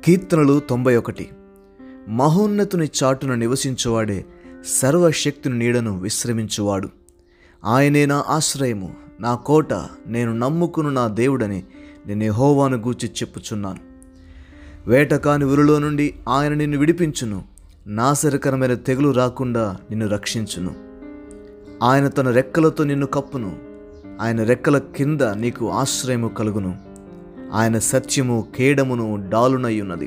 కీర్తనలు తొంభై ఒకటి మహోన్నతుని చాటున నివసించువాడే సర్వశక్తుని నీడను విశ్రమించువాడు ఆయనే నా ఆశ్రయము నా కోట నేను నమ్ముకును నా దేవుడని నేను యెహోవాను గూర్చి చెప్పుచున్నాను వేటకాని ఉరిలో నుండి ఆయన నిన్ను విడిపించును నాశరకరమైన తెగులు రాకుండా నిన్ను రక్షించును ఆయన తన రెక్కలతో నిన్ను కప్పును ఆయన రెక్కల కింద నీకు ఆశ్రయము కలుగును ఆయన సత్యము కేడమును డాలునయ్యున్నది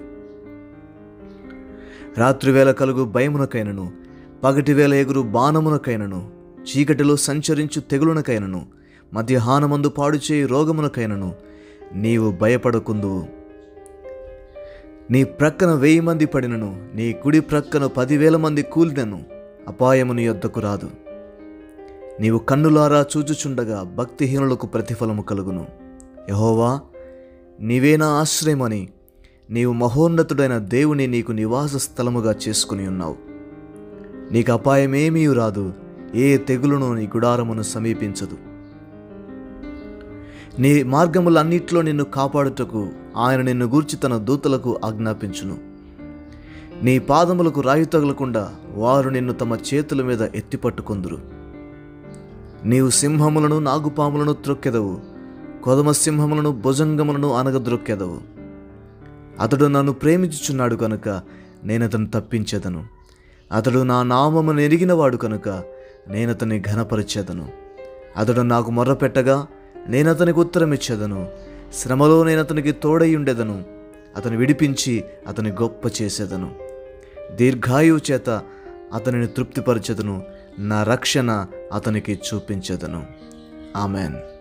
రాత్రివేళ కలుగు భయమునకైనను పగటివేళ ఎగురు బాణమునకైనను చీకటిలో సంచరించు తెగులునకైనను మధ్యాహ్నమందు పాడు చేయి రోగమునకైనను నీవు భయపడకుందువు నీ ప్రక్కన వెయ్యి మంది పడినను నీ కుడి ప్రక్కన పదివేల మంది కూలినను అపాయము నీ యొద్దకు రాదు నీవు కన్నులారా చూచుచుండగా భక్తిహీనులకు ప్రతిఫలము కలుగును యహోవా నీవే నా ఆశ్రయమని నీవు మహోన్నతుడైన దేవుని నీకు నివాస స్థలముగా చేసుకుని ఉన్నావు నీకు అపాయమేమీ రాదు ఏ తెగులును నీ గుడారమును సమీపించదు నీ మార్గములన్నిట్లో నిన్ను కాపాడుటకు ఆయన నిన్ను గూర్చి తన దూతలకు ఆజ్ఞాపించును నీ పాదములకు రాయి తగలకుండా వారు నిన్ను తమ చేతుల మీద ఎత్తిపట్టుకొందురు నీవు సింహములను నాగుపాములను త్రొక్కెదవు కొదమ సింహములను భుజంగములను అనగద్రొక్కెదవు అతడు నన్ను ప్రేమించుచున్నాడు కనుక నేను అతను తప్పించేదను అతడు నా నామమును ఎరిగినవాడు కనుక నేను అతన్ని ఘనపరిచేదను అతడు నాకు మొర్రపెట్టగా నేను అతనికి ఉత్తరం ఇచ్చేదను శ్రమలో నేను అతనికి తోడై ఉండేదను అతను విడిపించి అతని గొప్ప చేసేదను దీర్ఘాయువు చేత అతనిని తృప్తిపరచెదను నా రక్షణ అతనికి చూపించెదను ఆమెన్